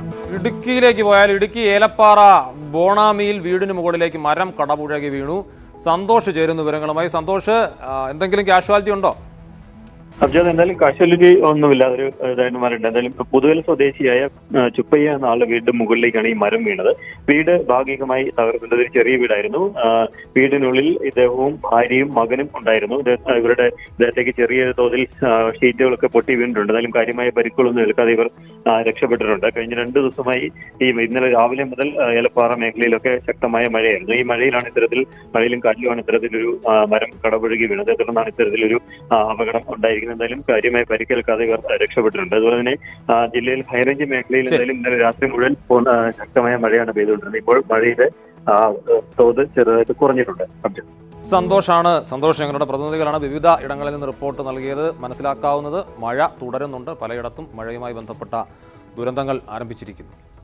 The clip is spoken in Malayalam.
ഇടുക്കിയിലേക്ക് പോയാൽ ഇടുക്കി ഏലപ്പാറ ബോണാമിയിൽ വീടിന് മുകളിലേക്ക് മരം കടപുഴകി വീണു സന്തോഷ് ചേരുന്ന വിവരങ്ങളുമായി സന്തോഷ് ആ, എന്തെങ്കിലും കാഷ്വാലിറ്റി ഉണ്ടോ അബ്ജാദ് എന്തായാലും കാഷ്വാലിറ്റി ഒന്നുമില്ല ഒരു ഇതായിട്ട് മാറിയിട്ടുണ്ട് എന്തായാലും പുതുവല സ്വദേശിയായ ആ, ചുപ്പയ്യ എന്ന ആളുടെ വീടിന്റെ മുകളിലേക്കാണ് ഈ മരം വീണത് വീട് ഭാഗികമായി തകർന്നത് ഒരു ചെറിയ വീടായിരുന്നു ആ, വീടിനുള്ളിൽ ഇദ്ദേഹവും ഭാര്യയും മകനും ഉണ്ടായിരുന്നു ഇത് ഇവരുടെ ഇദ്ദേഹത്തേക്ക് ചെറിയ തോതിൽ ആ, ഷീറ്റുകളൊക്കെ പൊട്ടി വീണിട്ടുണ്ട് എന്തായാലും കാര്യമായ പരിക്കുകളൊന്നും ഏൽക്കാതെ ഇവർ ആ, രക്ഷപ്പെട്ടിട്ടുണ്ട് കഴിഞ്ഞ രണ്ട് ദിവസമായി ഈ ഇന്നലെ രാവിലെ മുതൽ ആ, ഏലപ്പാറ മേഖലയിലൊക്കെ ശക്തമായ മഴയായിരുന്നു ഈ മഴയിലാണ് ഇത്തരത്തിൽ മഴയിലും കാറ്റിലുമാണ് ഇത്തരത്തിലൊരു ആ, മരം കടപുഴകി വീണത് തുടർന്നാണ് ഇത്തരത്തിലൊരു ആ, അപകടം ഉണ്ടായിരിക്കുന്നത് എന്തായാലും കാര്യമായി പരിക്കേൽക്കാതെ ഇവർ ആ, രക്ഷപ്പെട്ടിട്ടുണ്ട് അതുപോലെ തന്നെ ആ, ജില്ലയിൽ ഹൈറേഞ്ച് മേഖലയിൽ എന്തായാലും ഇന്നലെ രാത്രി മുഴുവൻ പൂർണ്ണ- ആ, ശക്തമായ മഴയാണ് പെയ്തുകൊണ്ടിരുന്നത് ഇപ്പോൾ മഴയുടെ ആ, തോത് ചെറുതായിട്ട് കുറഞ്ഞിട്ടുണ്ട് അബ്ജ സന്തോഷാണ് സന്തോഷ് ഞങ്ങളുടെ പ്രതിനിധികളാണ് വിവിധ ഇടങ്ങളിൽ നിന്ന് റിപ്പോർട്ട് നൽകിയത് മനസ്സിലാക്കാവുന്നത് മഴ തുടരുന്നുണ്ട് പലയിടത്തും മഴയുമായി ബന്ധപ്പെട്ട ദുരന്തങ്ങൾ ആരംഭിച്ചിരിക്കുന്നു